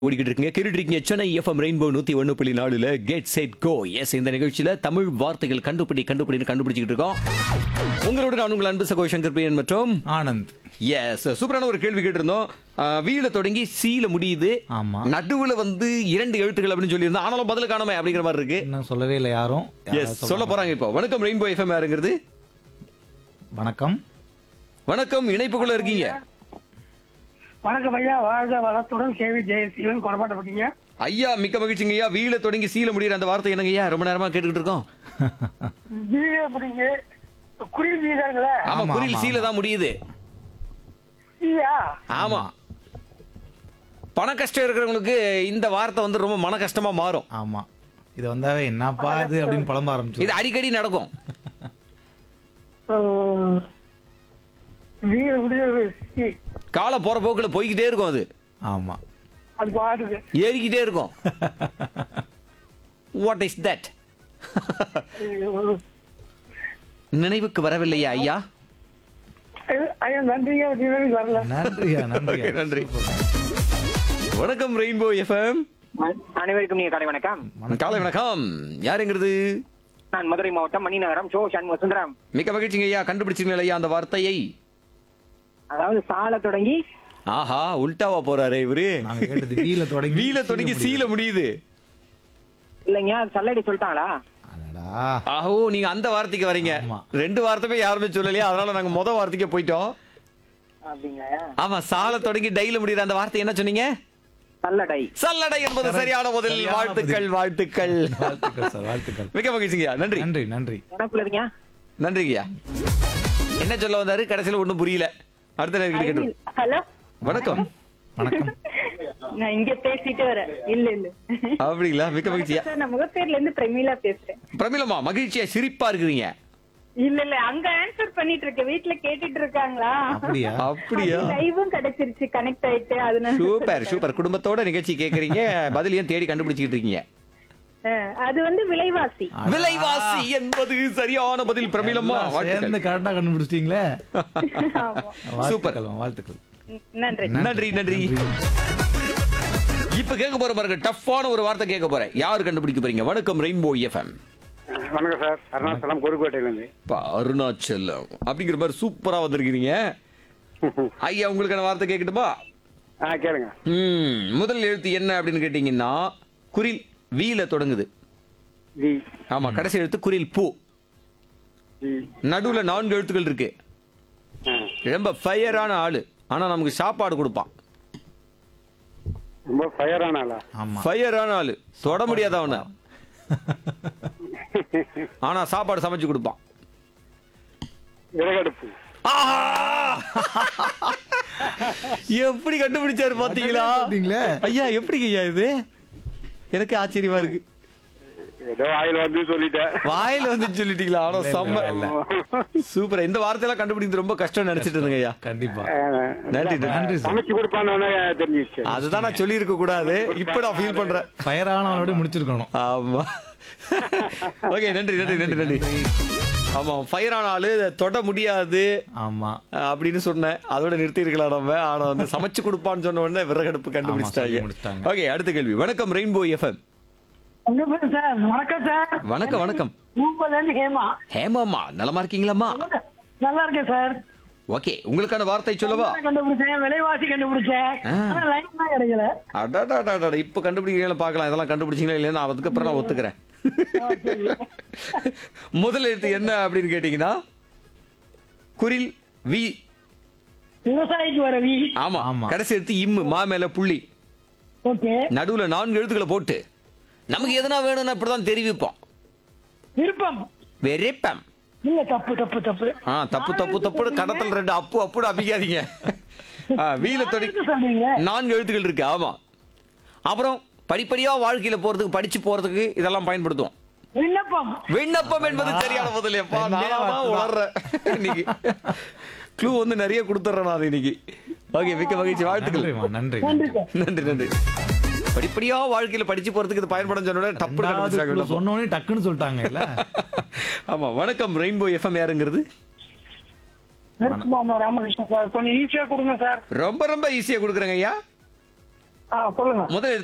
ஓடிக்கிட்டு இருக்கீங்க கேட்டுட்டு இருக்கீங்க சென்னை எஃப்எம் ரெயின்போ நூத்தி ஒண்ணு புள்ளி நாலுல கெட் செட் கோ எஸ் இந்த நிகழ்ச்சியில தமிழ் வார்த்தைகள் கண்டுபிடி கண்டுபிடின்னு கண்டுபிடிச்சிட்டு இருக்கோம் உங்களோட நான் உங்கள் அன்பு சகோ சங்கர் பிரியன் மற்றும் ஆனந்த் எஸ் சூப்பரான ஒரு கேள்வி கேட்டிருந்தோம் அஹ், வீல தொடங்கி சீல முடியுது ஆமா நடுவுல வந்து இரண்டு எழுத்துக்கள் அப்படின்னு சொல்லியிருந்தோம் ஆனாலும் பதில் காணாம அப்படிங்கிற மாதிரி இருக்கு இன்னும் சொல்லவே இல்லை யாரும் எஸ் சொல்ல போறாங்க இப்போ வணக்கம் ரெயின்போ எஃப்எம் யாருங்கிறது வணக்கம் வணக்கம் இணைப்புக்குள்ள இருக்கீங்க வணக்கம் ஐயா வாழ்க வளத்துடன் கேவி ஜெயசீலன் கொடப்பாட்டப்பட்டீங்க ஐயா மிக்க மகிழ்ச்சிங்க ஐயா வீல தொடங்கி சீல முடியிற அந்த வார்த்தை என்னங்க ஐயா ரொம்ப நேரமா கேட்டுக்கிட்டு இருக்கோம் வீடு அப்படிங்க குடில் வீடுங்களே ஆமா ஆமா, குறில் ஆமா, சீல தான் முடியுது ஐயா ஆமா பண கஷ்டம் இருக்கிறவங்களுக்கு இந்த வார்த்தை வந்து ரொம்ப மன கஷ்டமா மாறும் ஆமா இது வந்தாவே என்னப்பா இது அப்படின்னு புலம்ப ஆரம்பிச்சு இது அடிக்கடி நடக்கும் வீடு முடிவு காலை போற போக்குல போய்கிட்டே இருக்கும் அது ஆமா அது பாட்டுக்கு ஏறிக்கிட்டே இருக்கும் வாட் இஸ் தட் நினைவுக்கு வரவில்லையா ஐயா ஐயா நன்றிங்க நினைவுக்கு வரல நன்றியா நன்றியா Okay, நன்றி வணக்கம் ரெயின்போ எஃப்எம் அனைவருக்கும் நீங்க காலை வணக்கம் காலை வணக்கம் யாருங்கிறது நான் மதுரை மாவட்டம் மணிநகரம் சோ சண்முக சுந்தரம் மிக்க மகிழ்ச்சிங்க ஐயா கண்டுபிடிச்சிங்களா ஐயா அந்த வார்த்தையை அதாவது சால தொடங்கி ஆஹா உல்டாவா போறாரே இவரு நாங்க கேட்டது வீல தொடங்கி வீல தொடங்கி சீல முடியுது இல்லைங்க அது சல்லடி சொல்லிட்டாங்களா அடடா ஆஹோ நீங்க அந்த வார்த்தைக்கு வரீங்க ஆமா. ரெண்டு வார்த்தையுமே யாருமே சொல்லலையா அதனால நாங்க முத வார்த்தைக்கே போயிட்டோம் அப்படிங்களா ஆமா சால தொடங்கி டைல முடியுற அந்த வார்த்தை என்ன சொன்னீங்க சல்லடை சல்லடை என்பது சரியான பதில் சரியான வாழ்த்துக்கள் வாழ்த்துக்கள் வாழ்த்துக்கள் சார் வாழ்த்துக்கள் மிக மகிழ்ச்சிங்கய்யா நன்றி நன்றி நன்றி எனக்குள்ளதுங்க நன்றிங்கய்யா என்ன சொல்ல வந்தாரு கடைசியில ஒண்ணும் புரியல அடுத்த நேரம் கேட்டு ஹலோ வணக்கம் வணக்கம் நான் இங்க பேசிட்டு வரேன் இல்ல இல்ல அப்படிங்களா மிக்க மகிழ்ச்சியா சார் நான் முகப்பேர்ல இருந்து பிரமீளா பேசுறேன் பிரமிளமா மகிழ்ச்சியா சிரிப்பா இருக்கிறீங்க இல்ல இல்ல அங்க ஆன்சர் பண்ணிட்டு இருக்கேன் வீட்ல கேட்டுட்டு இருக்காங்களா அப்படியா அப்படியா லைவும் கிடைச்சிருச்சு கனெக்ட் ஆயிட்டு அதனால சூப்பர் சூப்பர் குடும்பத்தோட நிகழ்ச்சி கேக்குறீங்க பதில் ஏன் தேடி கண்டுபிடிச்சிட்டு இருக்கீங்க அஹ், அது வந்து விலைவாசி விலைவாசி என்பது சரியான பதில் பிரமிளமா எல்லாம் வாழ்த்துக்கள். சேர்ந்து கரெக்டா கண்டுபிடிச்சிட்டீங்களே ஆமா. வாழ்த்துக்கள் வாழ்த்துக்கள் நன்றி நன்றி நன்றி இப்ப கேட்க போற பாருங்க டஃப்பான ஒரு வார்த்தை கேட்க போறேன் யாரு கண்டுபிடிக்க போறீங்க வணக்கம் ரெயின்போ எஃப்எம் வணக்கம் சார் அருணாச்சலம் கோரிக்கோட்டையிலேருந்து அருணாச்சலம் அப்படிங்கிற மாதிரி சூப்பரா வந்திருக்கீங்க ஐயா உங்களுக்கான வார்த்தை கேட்கட்டுமா ஆ கேளுங்க ம், முதல் எழுத்து என்ன அப்படின்னு கேட்டீங்கன்னா குரில் வீல தொடங்குது வி ஆமா கடைசி எழுத்து குரில் பூ வி நடுவுல நான்கு எழுத்துக்கள் இருக்கு ஆ. ரொம்ப ஃபயரான ஆளு ஆனா நமக்கு சாப்பாடு கொடுப்பான் ரொம்ப ஃபயரான ஆளா ஆமா ஃபயரான ஆளு தொட முடியாத அவன ஆனா சாப்பாடு சமைச்சு கொடுப்பான் விறகடுப்பு ஆஹா! எப்படி கண்டுபிடிச்சாரு பாத்தீங்களா பாத்தீங்களே? ஐயா எப்படிங்க ஐயா இது எனக்கு ஆச்சரியமா இருக்கு ஏதோ ஆயில் வந்து சொல்லிட்டேன் வாயில வந்து சொல்லிட்டீங்களா ஆனா செம்ம இல்ல. சூப்பர் இந்த வார்த்தையெல்லாம் கண்டுபிடிக்கிறது ரொம்ப கஷ்டம் நினைச்சிட்டு இருந்தேங்க ஐயா கண்டிப்பா ஆ, நன்றி நன்றி. நன்றி சார் சமைச்சு கொடுப்பான்னு தெரிஞ்சிச்சு அதுதான் நான் சொல்லி இருக்க கூடாது இப்ப நான் ஃபீல் பண்றேன் ஃபயரானவனோட முடிச்சிருக்கணும் ஆமா ஓகே நன்றி நன்றி நன்றி நன்றி ஆமா ஃபயரான ஆளு இதை தொட முடியாது ஆமா அஹ், அப்படின்னு சொன்னேன் அதோட நிறுத்தி இருக்கலாம் நம்ம ஆனா வந்து சமைச்சு கொடுப்பான்னு சொன்ன உடனே விறகடுப்பு சொல்லி கண்டுபிடிச்சிட்டாங்க முடிச்சிட்டாங்க. ஓகே அடுத்த கேள்வி வணக்கம் ரெயின்போ எஃப்எம் உங்க பேரு சார் வணக்கம் சார் வணக்கம் வணக்கம் மூப்பதுல இருந்து ஹேமா ஹேமாமா நலமா இருக்கீங்களாம்மா நல்லா இருக்கேன் சார் ஓகே உங்களுக்கான வார்த்தை சொல்லவா கண்டுபிடிச்சேன் விலைவாசி கண்டுபிடிச்சேன் ஆ. ஆனா லைன் தான் கிடைக்கல அடாடாடாடா இப்ப கண்டுபிடிக்கிறீங்களா பார்க்கலாம் இதெல்லாம் கண்டுபிடிச்சீங்களா இல்லையா அதுக்கப்புறம் நான் ஒத்துக்கிறேன் முதல் எழுத்து என்ன அப்படின்னு கேட்டீங்கன்னா குரில் வி விவசாயிக்கு வர வி ஆமா ஆமா. கடைசி எழுத்து இம்மு மா மேல புள்ளி ஓகே நடுவுல நான்கு எழுத்துக்களை போட்டு நமக்கு எதனா வேணும்னா இப்படிதான் தெரிவிப்போம் விருப்பம் வெறிப்பம் இல்ல தப்பு தப்பு தப்பு ஆ தப்பு தப்பு தப்புன்னு கடத்தல் ரெண்டு அப்பு அப்புடு அப்பிக்காதீங்க ஆ, வீல தொடி எதுக்கு சொல்றீங்க நான்கு எழுத்துக்கள் இருக்கு ஆமா அப்புறம் படிப்படியா வாழ்க்கையில போறதுக்கு படிச்சு போறதுக்கு இதெல்லாம் பயன்படுத்துவோம் விண்ணப்பம் விண்ணப்பம் என்பது சரியான பதில் எப்பா ரெண்டே நானா வார்த்தை தான். உளறேன் இன்னைக்கு க்ளூ வந்து நிறைய கொடுத்துறேன் நான் இன்னைக்கு ஓகே மிக்க மகிழ்ச்சி வாழ்த்துக்கள் நன்றிமா நன்றி நன்றி சார் நன்றி நன்றி படிப்படியா வாழ்க்கையில படிச்சு போறதுக்கு இது பயன்படும் சொன்ன டப்பு ரெண்டாவது கண்டுபிடிச்சாங்க clue சொன்ன உடனே டக்குன்னு சொல்லிட்டாங்க இல்ல ஆமா வணக்கம் ரெயின்போ எஃப்எம் யாருங்கிறது நெருக்குமாமா ராமகிருஷ்ணன் சார் கொஞ்சம் ஈஸியா கொடுங்க சார் ரொம்ப ரொம்ப ஈஸியா கொடுக்குறேங்க ஐயா ஆ சொல்லுங்க முதல்